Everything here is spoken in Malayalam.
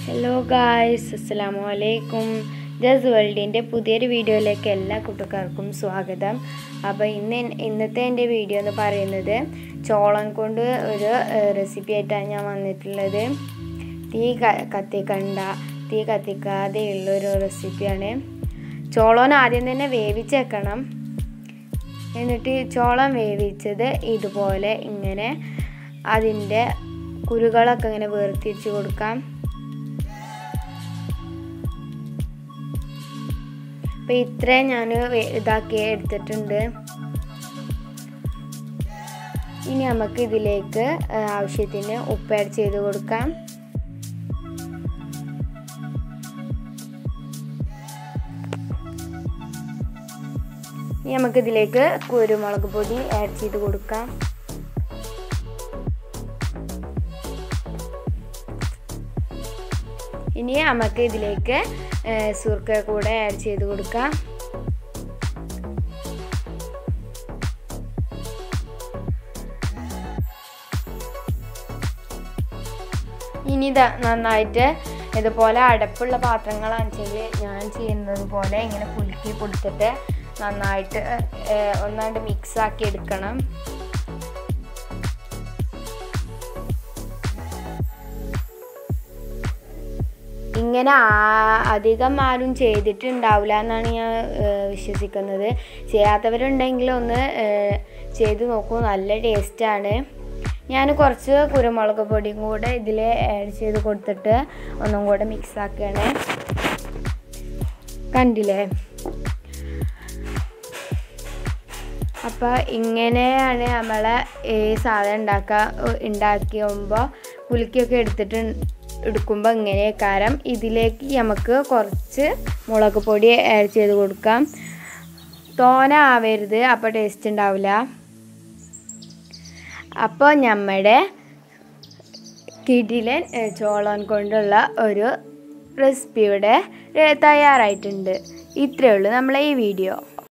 ഹലോ ഗായ്സ് അസ്സലാമു അലൈക്കും ജസ് വേൾഡിൻ്റെ പുതിയൊരു വീഡിയോയിലേക്ക് എല്ലാ കൂട്ടുകാർക്കും സ്വാഗതം അപ്പോൾ ഇന്ന് എൻ- ഇന്നത്തെ എൻ്റെ വീഡിയോ എന്ന് പറയുന്നത് ചോളം കൊണ്ട് ഒരു റെസിപ്പി ആയിട്ടാണ് ഞാൻ വന്നിട്ടുള്ളത് തീ ക- കത്തിക്കണ്ട തീ കത്തിക്കാതെയുള്ള ഒരു റെസിപ്പിയാണ് ചോളം ആദ്യം തന്നെ വേവിച്ചേക്കണം എന്നിട്ട് ചോളം വേവിച്ചത് ഇതുപോലെ ഇങ്ങനെ അതിൻ്റെ കുരുകളൊക്കെ ഇങ്ങനെ വേർതിരിച്ച് കൊടുക്കാം അപ്പം ഇത്രയും ഞാൻ ഇതാക്കി എടുത്തിട്ടുണ്ട് ഇനി നമുക്ക് ഇതിലേക്ക് ആ, ആവശ്യത്തിന് ഉപ്പ് ആഡ് ചെയ്ത് കൊടുക്കാം ഇനി നമുക്ക് ഇതിലേക്ക് കുരുമുളക് പൊടി ആഡ് ചെയ്ത് കൊടുക്കാം ഇനി നമുക്ക് ഇതിലേക്ക് സുർക്ക കൂടെ ആഡ് ചെയ്ത് കൊടുക്കാം ഇനി ഇത് നന്നായിട്ട് ഇതുപോലെ അടപ്പുള്ള പാത്രങ്ങളാണെന്നുവെച്ചെങ്കിൽ ഞാൻ ചെയ്യുന്നത് പോലെ ഇങ്ങനെ കുലുക്കി കൊടുത്തിട്ട് നന്നായിട്ട് ഏഹ്, ഒന്നാണ്ട് മിക്സ് ആക്കി എടുക്കണം ഇങ്ങനെ ആ- അധികം ആരും ചെയ്തിട്ടുണ്ടാവില്ല എന്നാണ് ഞാൻ ഏഹ്, വിശ്വസിക്കുന്നത് ചെയ്യാത്തവരുണ്ടെങ്കിൽ ഒന്ന് ഏഹ്, ചെയ്ത് നോക്കൂ നല്ല ടേസ്റ്റാണ് ഞാൻ കുറച്ച് കുരുമുളക് പൊടിയും കൂടെ ഇതിൽ ആഡ് ചെയ്ത് കൊടുത്തിട്ട് ഒന്നും കൂടെ മിക്സ് ആക്കുകയാണ് കണ്ടില്ലേ അപ്പോൾ ഇങ്ങനെയാണ് നമ്മളെ ഈ സാധനം ഉണ്ടാക്കുക ഉണ്ടാക്കിയുമ്പോൾ കുലുക്കിയൊക്കെ എടുത്തിട്ട് എടുക്കുമ്പോൾ ഇങ്ങനെ കാരം ഇതിലേക്ക് നമുക്ക് കുറച്ച് മുളക് പൊടി ആഡ് ചെയ്ത് കൊടുക്കാം തോന ആവരുത് അപ്പോൾ ടേസ്റ്റ് ഉണ്ടാവില്ല അപ്പോൾ നമ്മുടെ കിടിലൻ ഏഹ്, ചോളം കൊണ്ടുള്ള ഒരു റെസിപ്പി ഇവിടെ ഏഹ്, തയ്യാറായിട്ടുണ്ട് ഇത്രയേ ഉള്ളൂ നമ്മളെ ഈ വീഡിയോ